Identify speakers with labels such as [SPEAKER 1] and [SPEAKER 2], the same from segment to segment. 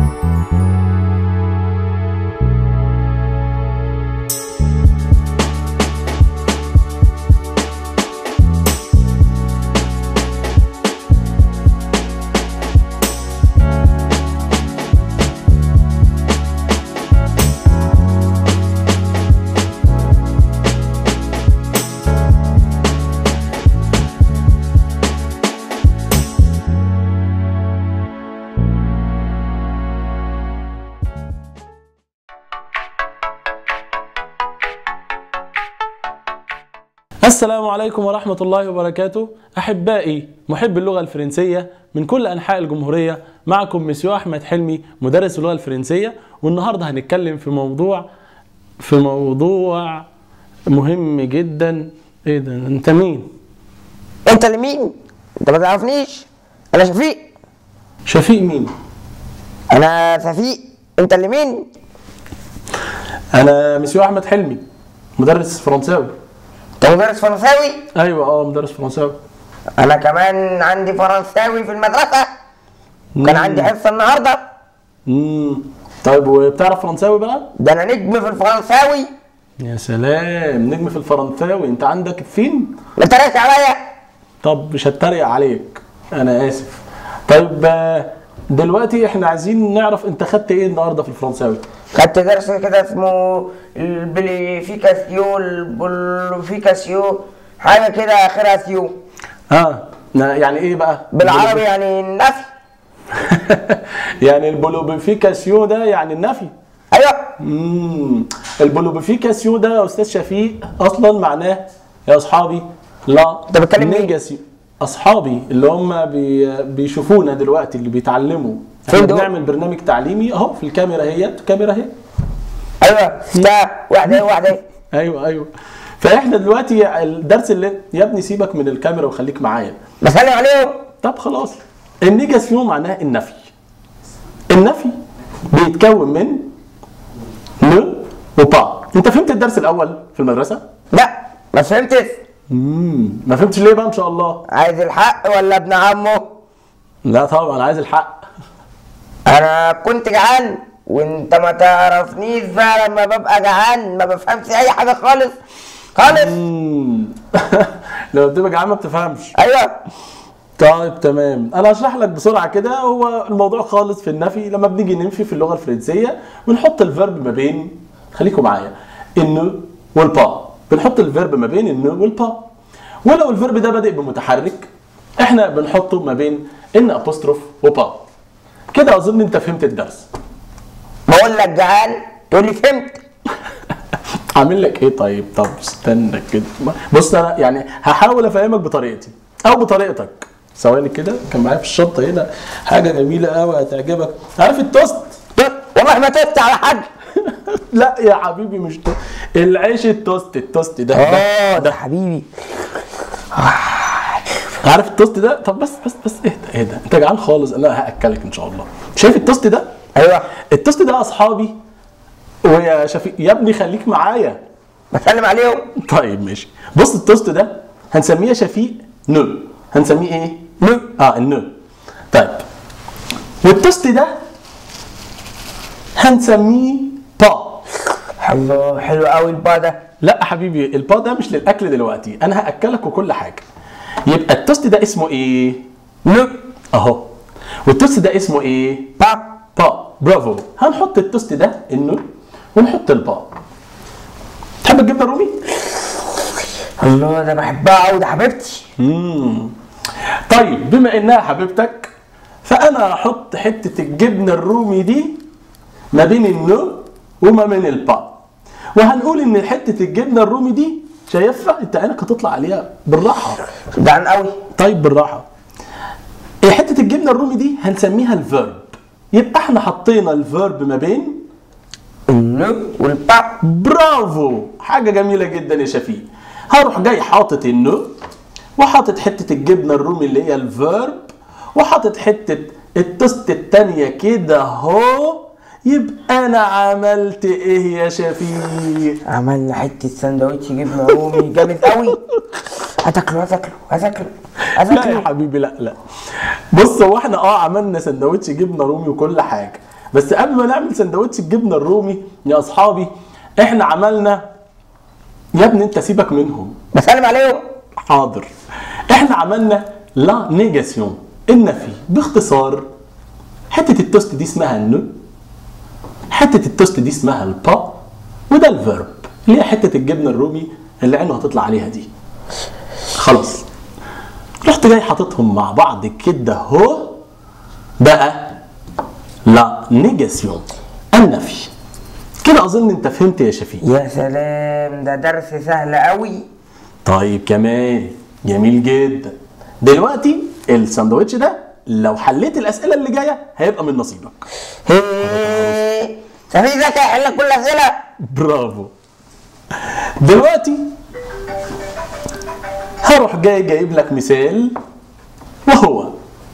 [SPEAKER 1] السلام عليكم ورحمة الله وبركاته أحبائي محب اللغة الفرنسية من كل أنحاء الجمهورية معكم مسيو أحمد حلمي مدرس اللغة الفرنسية والنهاردة هنتكلم في موضوع في موضوع مهم جدا إيه ده أنت مين؟
[SPEAKER 2] انت اللي مين؟ انت ما تعرفنيش انا شفيق
[SPEAKER 1] شفيق مين؟
[SPEAKER 2] انا شفيق انت اللي مين؟
[SPEAKER 1] أنا مسيو أحمد حلمي مدرس فرنساوي
[SPEAKER 2] انت مدرس فرنساوي
[SPEAKER 1] أيوة أه مدرس فرنساوي
[SPEAKER 2] انا كمان عندي فرنساوي في المدرسه كان عندي حصه النهارده
[SPEAKER 1] مم. طيب وبتعرف فرنساوي بقى؟
[SPEAKER 2] ده انا نجم في الفرنساوي
[SPEAKER 1] يا سلام نجم في الفرنساوي أنت عندك فين؟
[SPEAKER 2] ما تريقش عليا
[SPEAKER 1] طب مش هتريق عليك انا اسف طيب آه، دلوقتي احنا عايزين نعرف انت خدت ايه النهارده في الفرنساوي
[SPEAKER 2] خدت درس كده اسمه البليفيكاسيو البليفيكاسيو حاجه كده اخرها سيو
[SPEAKER 1] اه نا- يعني ايه بقى
[SPEAKER 2] بالعربي يعني النفي
[SPEAKER 1] يعني البولوبيفيكاسيو ده يعني النفي
[SPEAKER 2] ايوه
[SPEAKER 1] امم البولوبيفيكاسيو ده يا استاذ شفيق اصلا معناه يا اصحابي لا
[SPEAKER 2] أنت بتكلم مين؟
[SPEAKER 1] نيجاسيو اصحابي اللي هم بي بيشوفونا دلوقتي اللي بيتعلموا احنا
[SPEAKER 2] فين دول؟
[SPEAKER 1] بنعمل برنامج تعليمي اهو في الكاميرا اهيت الكاميرا اهي
[SPEAKER 2] ايوه ده واحده ايه واحده ايه
[SPEAKER 1] ايوه ايوه فاحنا دلوقتي الدرس اللي يا ابني سيبك من الكاميرا وخليك معايا
[SPEAKER 2] بسلم عليهم
[SPEAKER 1] طب خلاص النيجاسيون معناها النفي النفي بيتكون من ن وبا انت فهمت الدرس الاول في المدرسه
[SPEAKER 2] لا ما فهمتش
[SPEAKER 1] امم ما فهمتش ليه بقى ان شاء الله
[SPEAKER 2] عايز الحق ولا ابن عمه
[SPEAKER 1] لا طبعا عايز الحق
[SPEAKER 2] انا كنت جعان وانت ما تعرفنيش بقى لما ببقى جعان ما بفهمش اي حاجه خالص خالص
[SPEAKER 1] امم لما بتبقى جعان ما بتفهمش
[SPEAKER 2] ايوه
[SPEAKER 1] طيب تمام انا هشرح لك بسرعه كده هو الموضوع خالص في النفي لما بنيجي ننفي في اللغه الفرنسيه بنحط الفيرب ما بين خليكم معايا النو والبا بنحط الفيرب ما بين النو والبا ولو الفيرب ده بادئ بمتحرك احنا بنحطه ما بين ان ابوستروف وبا كده اظن انت فهمت الدرس
[SPEAKER 2] بقول لك جعان تقول لي فهمت
[SPEAKER 1] عامل لك ايه طيب طب استنى كده بص انا يعني هحاول افهمك بطريقتي او بطريقتك ثواني كده كان معايا في الشنطه هنا حاجه جميله قوي هتعجبك عارف التوست
[SPEAKER 2] والله ما تبت على حد
[SPEAKER 1] لا يا حبيبي مش توست العيش التوست التوست ده
[SPEAKER 2] اه
[SPEAKER 1] ده,
[SPEAKER 2] ده
[SPEAKER 1] ده
[SPEAKER 2] حبيبي
[SPEAKER 1] عارف التوست ده طب بس بس بس اهدى اهدى انت جعان خالص انا هاكلك ان شاء الله شايف التوست ده
[SPEAKER 2] ايوه
[SPEAKER 1] التوست ده اصحابي ويا شفيق يا ابني خليك معايا
[SPEAKER 2] بسلم عليهم
[SPEAKER 1] طيب ماشي بص التوست ده هنسميه شفيق نو هنسميه ايه؟ نو اه النو طيب والتوست ده هنسميه با
[SPEAKER 2] حلو حلو قوي البا ده
[SPEAKER 1] لا حبيبي البا ده مش للاكل دلوقتي انا هاكلك وكل حاجه يبقى التوست ده اسمه ايه؟
[SPEAKER 2] نو
[SPEAKER 1] اهو والتوست ده اسمه ايه؟
[SPEAKER 2] با
[SPEAKER 1] با برافو هنحط التوست ده النو ونحط البا تحب الجبنه الرومي؟
[SPEAKER 2] الله ده بحبها قوي ده حبيبتي
[SPEAKER 1] مم. طيب بما انها حبيبتك فانا هحط حته الجبنه الرومي دي ما بين النو وما بين البا وهنقول ان حته الجبنه الرومي دي شايفها انت عينك هتطلع عليها بالراحه
[SPEAKER 2] جعان قوي
[SPEAKER 1] طيب بالراحه إيه حته الجبنه الرومي دي هنسميها الفيرب يبقى احنا حطينا الفيرب ما بين
[SPEAKER 2] النو والبا
[SPEAKER 1] برافو حاجة جميلة جدا يا شفيق هروح جاي حاطط النو وحاطط حتة الجبنة الرومي اللي هي الفيرب وحاطط حتة التوست التانية كده اهو يبقى انا عملت ايه يا شفيق
[SPEAKER 2] عملنا حته سندوتش جبنه رومي جامد قوي هتاكله هتاكله هتاكله
[SPEAKER 1] لا يا
[SPEAKER 2] هتاكله
[SPEAKER 1] حبيبي لا لا بص هو احنا اه عملنا سندوتش جبنة رومي وكل حاجة بس قبل ما نعمل سندوتش الجبنه الرومي يا اصحابي احنا عملنا يا ابني انت سيبك منهم
[SPEAKER 2] بسلم عليهم
[SPEAKER 1] حاضر احنا عملنا لا نيجاسيون النفي باختصار حته التوست دي اسمها النو حته التوست دي اسمها البا وده الفيرب اللي هي حته الجبنه الرومي اللي عينه هتطلع عليها دي خلاص رحت جاي حاططهم مع بعض كده اهو بقى لا نيجاسيون النفي كده اظن انت فهمت يا شفيق
[SPEAKER 2] يا سلام ده درس سهل قوي
[SPEAKER 1] طيب كمان جميل جدا دلوقتي الساندوتش ده لو حليت الاسئله اللي جايه هيبقى من نصيبك
[SPEAKER 2] هيه. سفير ذكي هيحل لك كل الاسئله
[SPEAKER 1] برافو دلوقتي هروح جاي جايب لك مثال وهو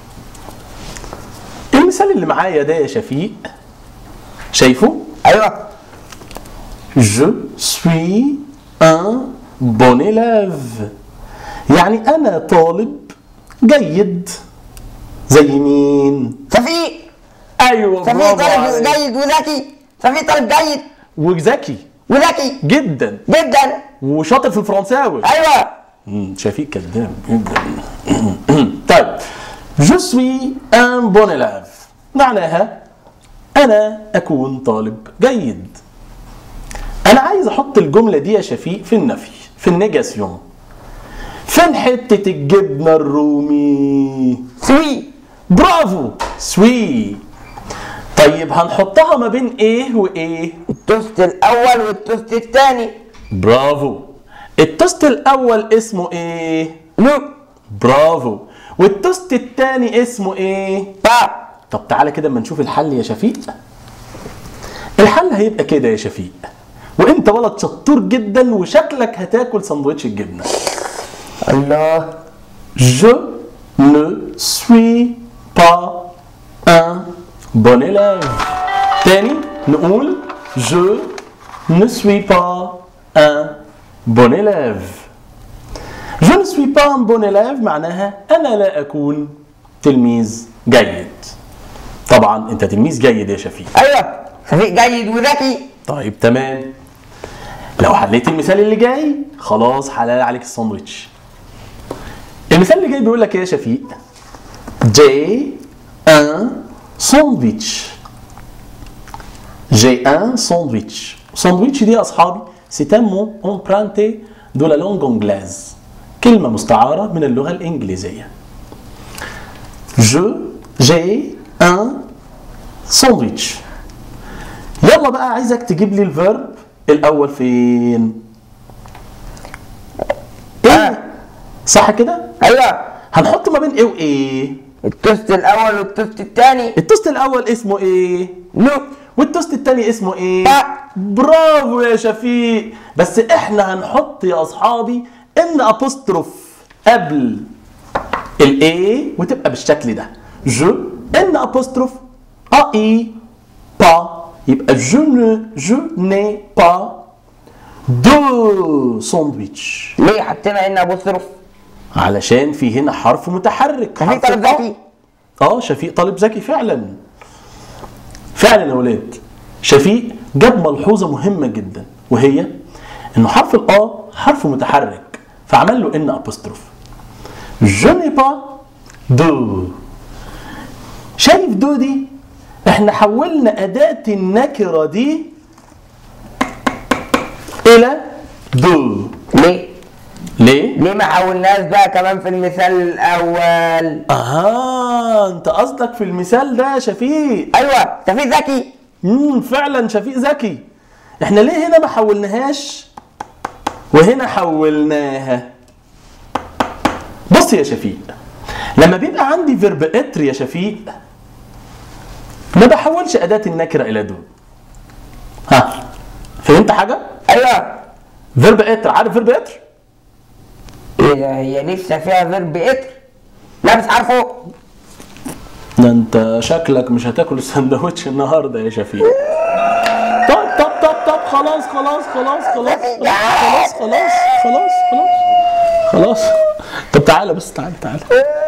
[SPEAKER 1] المثال اللي معايا ده يا شفيق شايفه
[SPEAKER 2] ايوه
[SPEAKER 1] Je suis un bon élève يعني أنا طالب جيد زي مين؟
[SPEAKER 2] سفير
[SPEAKER 1] أيوه
[SPEAKER 2] سفير
[SPEAKER 1] برافو
[SPEAKER 2] طالب
[SPEAKER 1] عليك.
[SPEAKER 2] جيد وذكي سفير طالب جيد
[SPEAKER 1] وذكي
[SPEAKER 2] وذكي
[SPEAKER 1] جدا
[SPEAKER 2] جدا
[SPEAKER 1] وشاطر في الفرنساوي
[SPEAKER 2] ايوه
[SPEAKER 1] مم، شفيق كذاب جدا طيب Je suis un bon élève معناها أنا أكون طالب جيد أنا عايز أحط الجملة دي يا شفيق في النفي في النيجاسيون فين حتة الجبنة الرومي
[SPEAKER 2] سوي
[SPEAKER 1] برافو سوي طيب هنحطها ما بين ايه وايه
[SPEAKER 2] التوست الاول والتوست الثاني
[SPEAKER 1] برافو التوست الاول اسمه ايه
[SPEAKER 2] نو
[SPEAKER 1] برافو والتوست الثاني اسمه ايه
[SPEAKER 2] با
[SPEAKER 1] طب تعالى كده اما نشوف الحل يا شفيق الحل هيبقى كده يا شفيق وانت ولد شطور جدا وشكلك هتاكل سندوتش الجبنه
[SPEAKER 2] الله
[SPEAKER 1] Je ne suis pas un bon élève. تاني نقول Je ne suis pas un bon élève. Je ne suis pas un bon élève معناها أنا لا أكون تلميذ جيد. طبعا أنت تلميذ جيد يا شفيق.
[SPEAKER 2] ايوه سفير جيد وذكي
[SPEAKER 1] طيب تمام. لو حليت المثال اللي جاي خلاص حلال عليك الساندوتش. المثال اللي جاي بيقول لك ايه يا شفيق؟ جي ان ساندويتش جي ان ساندويتش ساندويتش دي يا اصحابي سي ان مون امبرانتي دو لا لونغ انجلاز كلمه مستعاره من اللغه الانجليزيه جو جي ان ساندويتش يلا بقى عايزك تجيب لي الفيرب الاول فين ايه صح كده
[SPEAKER 2] ايوه
[SPEAKER 1] هنحط ما بين ايه وايه
[SPEAKER 2] التوست الاول والتوست الثاني
[SPEAKER 1] التوست الاول اسمه ايه
[SPEAKER 2] نو
[SPEAKER 1] والتوست التاني اسمه ايه
[SPEAKER 2] با.
[SPEAKER 1] برافو يا شفيق بس احنا هنحط يا اصحابي ان ابوستروف قبل الايه وتبقى بالشكل ده جو ان ابوستروف ا اي با يبقى جو ne جو ني با دو ساندويتش
[SPEAKER 2] ليه حطينا ان ابو صرف
[SPEAKER 1] علشان في هنا حرف متحرك
[SPEAKER 2] سفير
[SPEAKER 1] حرف
[SPEAKER 2] طالب
[SPEAKER 1] الآ.
[SPEAKER 2] ذكي
[SPEAKER 1] اه شفيق طالب ذكي فعلا فعلا يا ولاد شفيق جاب ملحوظه مهمه جدا وهي انه حرف الآ حرف متحرك فعمل له ان ابوستروف جو ني با دو شايف دو دي احنا حولنا اداه النكره دي الى دو
[SPEAKER 2] ليه
[SPEAKER 1] ليه
[SPEAKER 2] ليه ما حولناش بقى كمان في المثال الاول
[SPEAKER 1] اها انت قصدك في المثال ده يا شفيق
[SPEAKER 2] ايوه سفير ذكي
[SPEAKER 1] امم فعلا شفيق ذكي احنا ليه هنا ما حولناهاش وهنا حولناها بص يا شفيق لما بيبقى عندي فيرب اتر يا شفيق ما بحولش اداه النكره الى دو ها فهمت حاجه
[SPEAKER 2] ايوه
[SPEAKER 1] فيرب اتر عارف فيرب اتر
[SPEAKER 2] ايه ده هي لسه فيها فيرب اتر لا مش عارفه
[SPEAKER 1] ده انت شكلك مش هتاكل السندوتش النهارده يا شفيق طب طب طب طب خلاص خلاص خلاص خلاص خلاص خلاص خلاص خلاص خلاص طب تعالى بس تعالى تعالى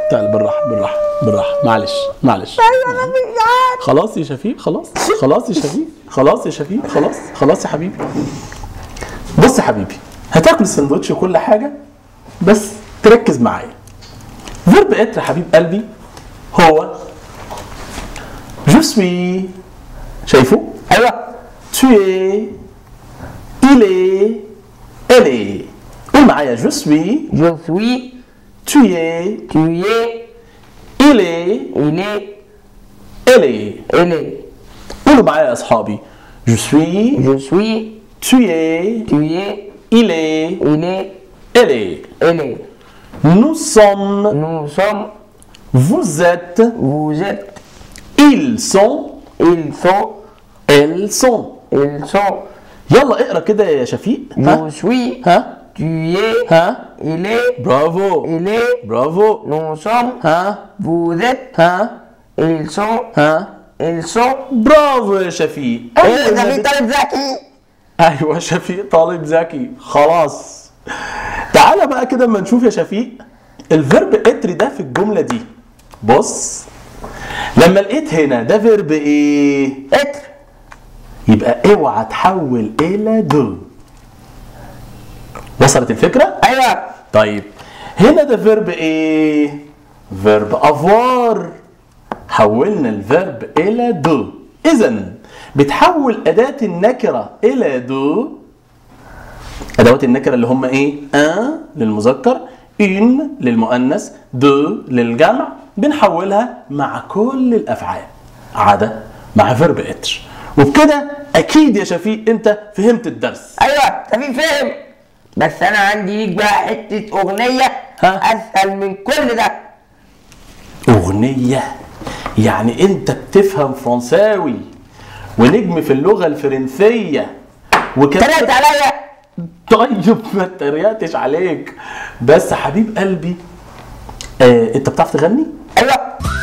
[SPEAKER 1] تعال بالراحه بالراحه بالراحه معلش معلش
[SPEAKER 2] ايوه انا مش جعان
[SPEAKER 1] خلاص يا شفيق خلاص خلاص يا شفيق خلاص يا شفيق خلاص خلاص يا حبيبي بص يا حبيبي هتاكل السندوتش وكل حاجه بس تركز معايا فيرب اتر يا حبيب قلبي هو جو سوي شايفه
[SPEAKER 2] ايوه
[SPEAKER 1] tu es il est elle est قول معايا جو سوي
[SPEAKER 2] جو سوي
[SPEAKER 1] tu es
[SPEAKER 2] tu es
[SPEAKER 1] il est
[SPEAKER 2] il est
[SPEAKER 1] elle est
[SPEAKER 2] il est
[SPEAKER 1] قولوا معايا يا اصحابي جو سوي
[SPEAKER 2] je suis
[SPEAKER 1] tu es
[SPEAKER 2] tu es
[SPEAKER 1] il est
[SPEAKER 2] il est
[SPEAKER 1] elle est
[SPEAKER 2] il est
[SPEAKER 1] nous sommes
[SPEAKER 2] nous sommes
[SPEAKER 1] vous êtes
[SPEAKER 2] vous êtes
[SPEAKER 1] ils sont
[SPEAKER 2] ils sont
[SPEAKER 1] elles sont
[SPEAKER 2] ils sont
[SPEAKER 1] يلا اقرا كده يا شفيق
[SPEAKER 2] je
[SPEAKER 1] ها
[SPEAKER 2] suis
[SPEAKER 1] ها
[SPEAKER 2] tu es
[SPEAKER 1] ها
[SPEAKER 2] il est
[SPEAKER 1] برافو
[SPEAKER 2] il est
[SPEAKER 1] برافو
[SPEAKER 2] nous sommes
[SPEAKER 1] ها
[SPEAKER 2] vous êtes
[SPEAKER 1] ها
[SPEAKER 2] ils sont
[SPEAKER 1] ها
[SPEAKER 2] ils sont
[SPEAKER 1] برافو يا شفيق
[SPEAKER 2] ايه
[SPEAKER 1] أول
[SPEAKER 2] ده
[SPEAKER 1] ما
[SPEAKER 2] في
[SPEAKER 1] بت-
[SPEAKER 2] طالب ذكي
[SPEAKER 1] ايوه شفيق طالب ذكي خلاص تعالى بقى كده اما نشوف يا شفيق الفيرب اتر ده في الجمله دي بص لما لقيت هنا ده فيرب ايه
[SPEAKER 2] اتر
[SPEAKER 1] يبقى اوعى تحول الى دو وصلت الفكره
[SPEAKER 2] ايوه
[SPEAKER 1] طيب هنا ده فيرب ايه فيرب افوار حولنا الفيرب الى دو اذا بتحول اداه النكره الى دو ادوات النكره اللي هم ايه ان للمذكر ان للمؤنث دو للجمع بنحولها مع كل الافعال عدا مع فيرب اتر وبكده اكيد يا شفيق انت فهمت الدرس
[SPEAKER 2] ايوه تفي فهم بس انا عندي ليك بقى حته اغنيه
[SPEAKER 1] ها؟
[SPEAKER 2] اسهل من كل ده
[SPEAKER 1] أغنية يعني أنت بتفهم فرنساوي ونجم في اللغة الفرنسية وكمان
[SPEAKER 2] طلعت عليا
[SPEAKER 1] طيب ما اتريقتش عليك بس حبيب قلبي آه، أنت بتعرف تغني؟
[SPEAKER 2] ايوه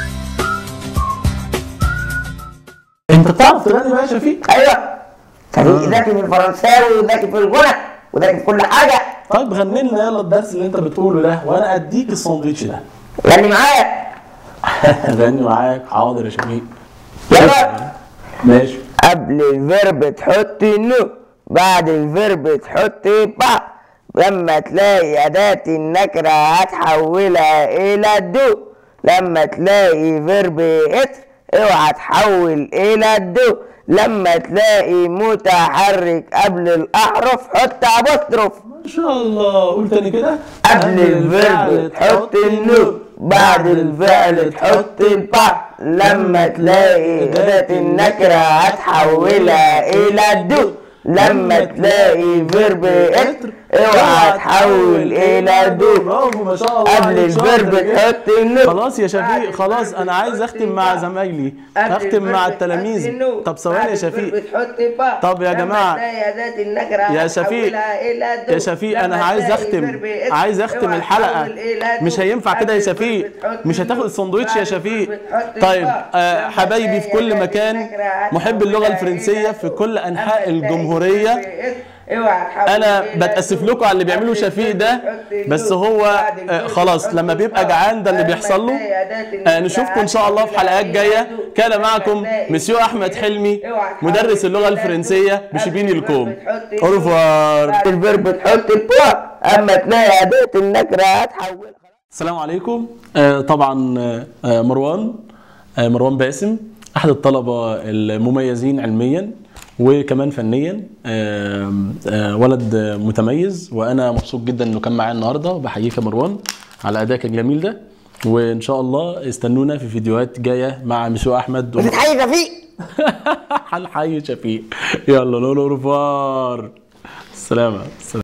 [SPEAKER 1] أنت بتعرف تغني بقى يا شفيق؟
[SPEAKER 2] ايوه تفي ذكي في الفرنساوي وذكي في الغنى وذكي في كل حاجه
[SPEAKER 1] طيب غني لنا يلا الدرس اللي أنت بتقوله ده وأنا أديك الساندوتش ده
[SPEAKER 2] غني معايا
[SPEAKER 1] غني معاك حاضر يا شفيق
[SPEAKER 2] يلا
[SPEAKER 1] ماشي
[SPEAKER 2] قبل الفيرب تحط نو بعد الفيرب تحط با لما تلاقي أداة النكرة هتحولها إلى دو لما تلاقي فيرب اتر اوعى تحول إلى دو لما تلاقي متحرك قبل الأحرف حط أبوستروف
[SPEAKER 1] ما شاء الله قول تاني كده
[SPEAKER 2] قبل الفعل تحط النو بعد الفعل تحط البا لما تلاقي أداة النكرة هتحولها إلى دو لما تلاقي فيرب اتر اوعى تحول إلى دو
[SPEAKER 1] برافو ما شاء الله
[SPEAKER 2] قبل
[SPEAKER 1] عليك،
[SPEAKER 2] الفيرب
[SPEAKER 1] شاطر.
[SPEAKER 2] تحط النو
[SPEAKER 1] خلاص يا شفيق خلاص انا عايز اختم مع زمايلي اختم مع التلاميذ طب ثواني يا شفيق طب يا جماعة. يا شفيق يا شفيق انا عايز اختم عايز اختم الحلقه مش هينفع كده يا شفيق مش هتاخد الساندوتش يا شفيق طيب آه حبايبي في كل مكان محب اللغه الفرنسيه في كل انحاء الجمهوريه انا بتاسف لكم على اللي بيعمله شفيق ده بس هو آه خلاص لما بيبقى جعان ده اللي بيحصل له آه نشوفكم ان شاء الله في حلقات جايه كان معكم مسيو احمد حلمي مدرس اللغه الفرنسيه بشبيني الكوم اورفوار
[SPEAKER 2] الفيرب تحط البا اما تلاقي أداة النكرة هتحولها
[SPEAKER 1] السلام عليكم آه طبعا آه مروان آه مروان باسم احد الطلبه المميزين علميا وكمان فنيا آه آه ولد متميز وانا مبسوط جدا انه كان معايا النهارده بحييك يا مروان على ادائك الجميل ده وان شاء الله استنونا في فيديوهات جايه مع مسيو احمد ومع-
[SPEAKER 2] بتتحيي رفيق
[SPEAKER 1] هنحيي شفيق يلا لولو رفار السلامه السلامه